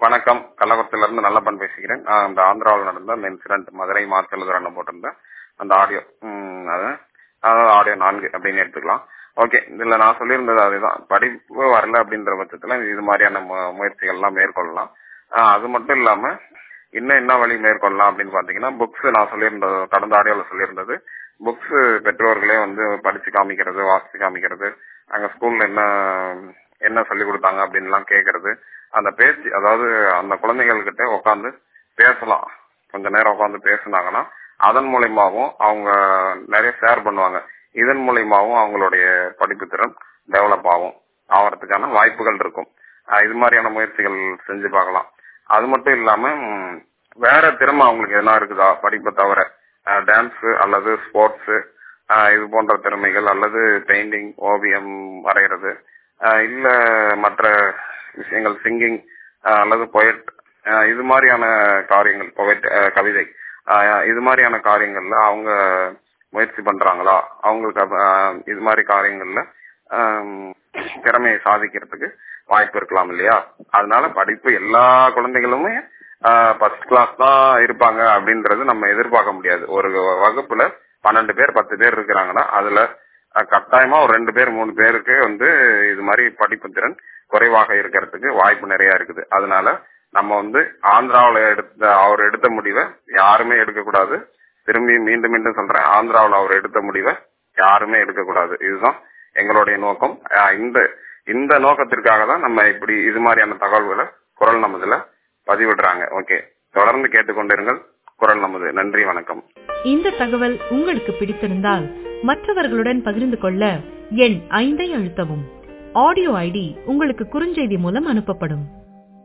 வணக்கம் கள்ளக்குளத்துல இருந்து நல்லப்பன் பேசுகிறேன் நான் அந்த ஆந்திராவில் நடந்த அந்த இன்சிடென்ட் மதுரை மாத்தலுதரன்னு போட்டிருந்தேன் அந்த ஆடியோ அது அதாவது ஆடியோ நான்கு அப்படின்னு எடுத்துக்கலாம் ஓகே இதுல நான் சொல்லியிருந்தது அதுதான் படிப்பு வரல அப்படின்ற பட்சத்துல இது மாதிரியான மு- முயற்சிகள் எல்லாம் மேற்கொள்ளலாம் ஆஹ் அது மட்டும் இல்லாம இன்னும் என்ன வழி மேற்கொள்ளலாம் அப்படின்னு பாத்தீங்கன்னா புக்ஸ் நான் சொல்லியிருந்தது கடந்த ஆடியோல சொல்லியிருந்தது புக்ஸ் பெற்றோர்களே வந்து படிச்சு காமிக்கிறது வாசிச்சு காமிக்கிறது அங்க ஸ்கூல்ல என்ன என்ன சொல்லி கொடுத்தாங்க அப்படின்லாம் கேக்குறது அந்த பேச்சு அதாவது அந்த குழந்தைகள் கிட்ட உட்காந்து பேசலாம் கொஞ்ச நேரம் உட்காந்து பேசுனாங்கன்னா அதன் மூலியமாவும் அவங்க நிறைய ஷேர் பண்ணுவாங்க இதன் மூலியமாவும் அவங்களுடைய படிப்பு திறன் டெவலப் ஆகும் ஆகிறதுக்கான வாய்ப்புகள் இருக்கும் ஆஹ் இது மாதிரியான முயற்சிகள் செஞ்சு பார்க்கலாம் அது மட்டும் இல்லாம ம், வேற திறமை அவங்களுக்கு எதனா இருக்குதா படிப்பை தவிர டான்ஸ் அல்லது ஸ்போர்ட்ஸ் இது போன்ற திறமைகள் அல்லது பெயிண்டிங் ஓவியம் வரைகிறது ஆஹ் இல்ல மற்ற விஷயங்கள் சிங்கிங் அல்லது பொயட் இது மாதிரியான காரியங்கள் பொயட் கவிதை ஆஹ் இது மாதிரியான காரியங்கள்ல அவங்க முயற்சி பண்றாங்களா அவங்களுக்கு அப்ப, ஆஹ் இது மாதிரி காரியங்கள்ல ஆம், திறமையை சாதிக்கிறதுக்கு வாய்ப்பு இருக்கலாம் இல்லையா அதனால படிப்பு எல்லா குழந்தைகளுமே ஃபர்ஸ்ட் கிளாஸ் தான் இருப்பாங்க அப்படின்றது நம்ம எதிர்பார்க்க முடியாது ஒரு வகுப்புல பன்னெண்டு பேர் பத்து பேர் இருக்கிறாங்கன்னா அதுல அஹ், கட்டாயமா ஒரு ரெண்டு பேர் மூணு பேருக்கு வந்து இது மாதிரி படிப்பு திறன் குறைவாக இருக்கிறதுக்கு வாய்ப்பு நிறைய இருக்குது அதனால நம்ம வந்து ஆந்திராவுல எடுத்த அவர் எடுத்த முடிவை யாருமே எடுக்கக்கூடாது திரும்பி மீண்டும் மீண்டும் சொல்றேன் ஆந்திராவுல அவர் எடுத்த முடிவை யாருமே எடுக்கக்கூடாது இதுதான் எங்களுடைய நோக்கம் அஹ் இந்த இந்த நோக்கத்திற்காக தான் நம்ம இப்படி இது மாதிரியான தகவல்களை குரல் நமதுல பதிவிடுறாங்க ஓகே தொடர்ந்து கேட்டுக்கொண்டிருங்கள் குரல் நமது நன்றி வணக்கம் இந்த தகவல் உங்களுக்கு பிடித்திருந்தால் மற்றவர்களுடன் பகிர்ந்து கொள்ள எண் ஐந்தை அழுத்தவும் ஆடியோ ஐடி உங்களுக்கு குறுஞ்செய்தி மூலம் அனுப்பப்படும்